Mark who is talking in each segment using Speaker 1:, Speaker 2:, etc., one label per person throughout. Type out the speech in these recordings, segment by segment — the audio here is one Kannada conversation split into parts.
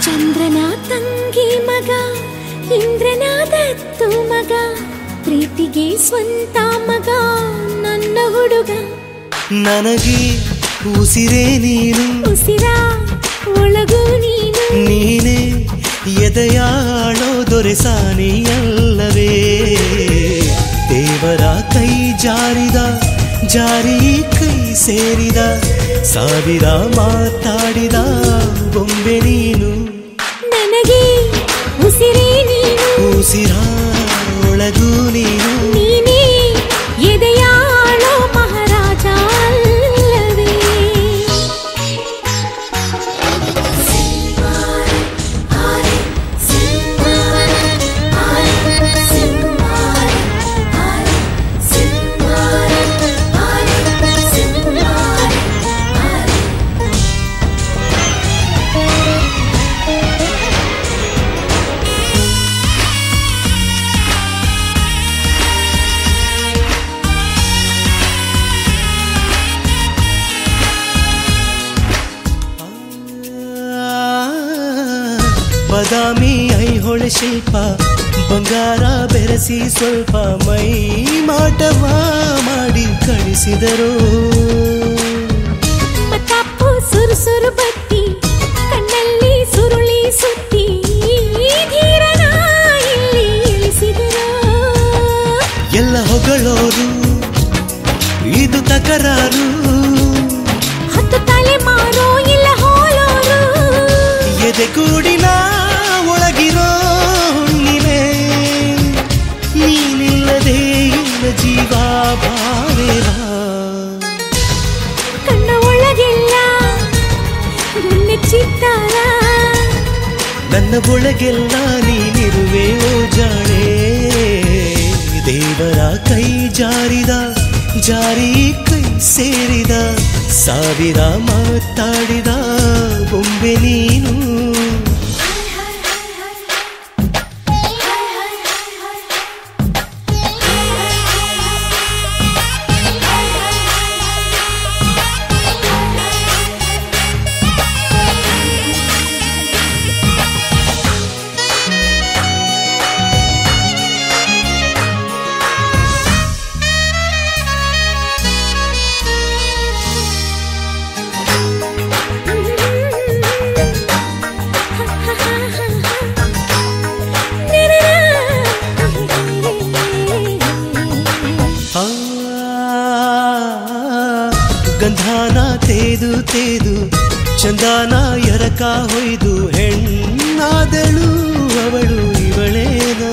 Speaker 1: ಚಂದ್ರನ ತಂಗಿ ಮಗ ಇಂದ್ರನ ದತ್ತು ಮಗ ಪ್ರೀತಿಗೆ ಸ್ವಂತ ಮಗ ನನ್ನ ಹುಡುಗ
Speaker 2: ನನಗೆ ಉಸಿರೇ ನೀನು
Speaker 1: ಉಸಿರ ಒಳಗು ನೀನು
Speaker 2: ನೀನೇ ಎದೆಯಾಳೋ ದೊರೆಸಾನಿಯಲ್ಲವೇ ದೇವರ ಕೈ ಜಾರಿದ ಜಾರಿ ಕೈ ಸೇರಿದ ಸಾವಿರ ಮಾತಾಡಿದ ಬೊಂಬೆ ನೀನು
Speaker 1: ನನಗೆ ಉಸಿರೇ ನೀನು
Speaker 2: ಉಸಿರ ಒಳಗೂ ನೀನು
Speaker 1: ನೀನೇ ಎದೆಯಾಳೋ ಮಹಾರಾಜ ಅಲ್ಲವೇ
Speaker 2: ಬದಾಮಿ ಐಹೊಳೆ ಶಿಲ್ಪ ಬಂಗಾರ ಬೆರೆಸಿ ಸ್ವಲ್ಪ ಮೈ ಮಾಟವ ಮಾಡಿ ಕಳಿಸಿದರು
Speaker 1: ಮತ್ತಪ್ಪು ಸುರು ಸುರು ಬತ್ತಿ ಕಣ್ಣಲ್ಲಿ ಸುರುಳಿ ಸುತ್ತಿ ಧೀರನ ಇಲ್ಲಿ ಇಳಿಸಿದರು
Speaker 2: ಎಲ್ಲ ಹೊಗಳೋರು ಇದು ತಕರಾರು
Speaker 1: ಹತ್ತು ತಲೆ ಮಾರೋ ಇಲ್ಲ ಹೋಲೋರು
Speaker 2: ಎದೆಗೂಡಿನ ಒಳಗಿರೋ ಹುಣ್ಣಿಮೆ ನೀನಿಲ್ಲದೆ ಇಲ್ಲ ಜೀವ ಭಾವೇವಾ
Speaker 1: ಕಣ್ಣ ಒಳಗೆಲ್ಲ ಗುಂಡೆ ಚಿತ್ತಾರ
Speaker 2: ನನ್ನ ಒಳಗೆಲ್ಲ ನೀನಿರುವೆ ಓ ಜಾಣೆ ದೇವರ ಕೈ ಜಾರಿದ ಜಾರಿ ಕೈ ಸೇರಿದ ಸಾವಿರ ಮಾತಾಡಿದ ಬೊಂಬೆ ನೀನು ಆ ಗಂಧಾನ ತೇದು ತೇದು ಚಂದಾನ ಎರಕ ಹೊಯ್ದು ಹೆಣ್ಣಾದಳು ಅವಳು ಇವಳೇನ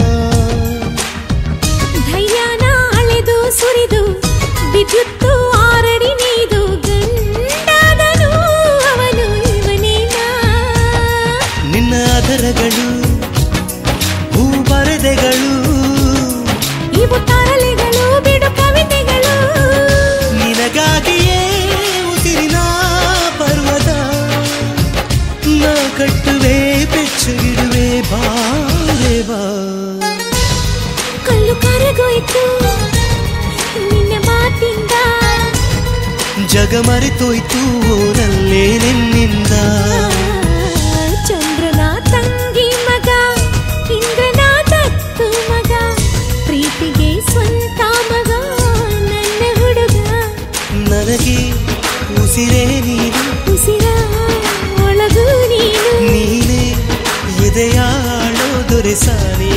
Speaker 1: ಧೈರ್ಯನ ಅಳೆದು ಸುರಿದು ವಿದ್ಯುತ್ತು ಆರಡಿ ನೀದು ಗಂಡಾದನು ಅವನು ಇವನೇನಾ
Speaker 2: ನಿನ್ನ ಅದರಗಳು ಹೂ ಬರೆದೆಗಳು
Speaker 1: ಇವು ತರಲೆಗಳು ಬಿಡು ಕವಿತೆಗಳು
Speaker 2: ನಿನಗಾಗಿಯೇ ಉಸಿರಿನ ಪರ್ವತ ನಾ ಕಟ್ಟುವೆ ಬೆಚ್ಚಗಿಡುವೆ ಬಾರೆ ಬಾ
Speaker 1: ಕಲ್ಲು ಕರಗೋಯ್ತು ನಿನ್ನ ಮಾತಿಂದ
Speaker 2: ಜಗ ಮರೆತೋಯ್ತು ಓರಲ್ಲೇ ನಿನ್ನಿಂದ
Speaker 1: ಚಂದ್ರನ ತಂಗಿ ಮಗ ಇಂದ್ರನ ದತ್ತು ಮಗ ಪ್ರೀತಿಗೆ ಸ್ವಂತ ಮಗ ನನ್ನ ಹುಡುಗ
Speaker 2: ನನಗೆ ಉಸಿರೇ ನೀನು
Speaker 1: ಉಸಿರ ಒಳಗೂ ನೀನು
Speaker 2: ನೀನೇ ಎದೆಯಾಳೋ ದೊರೆಸಾನಿ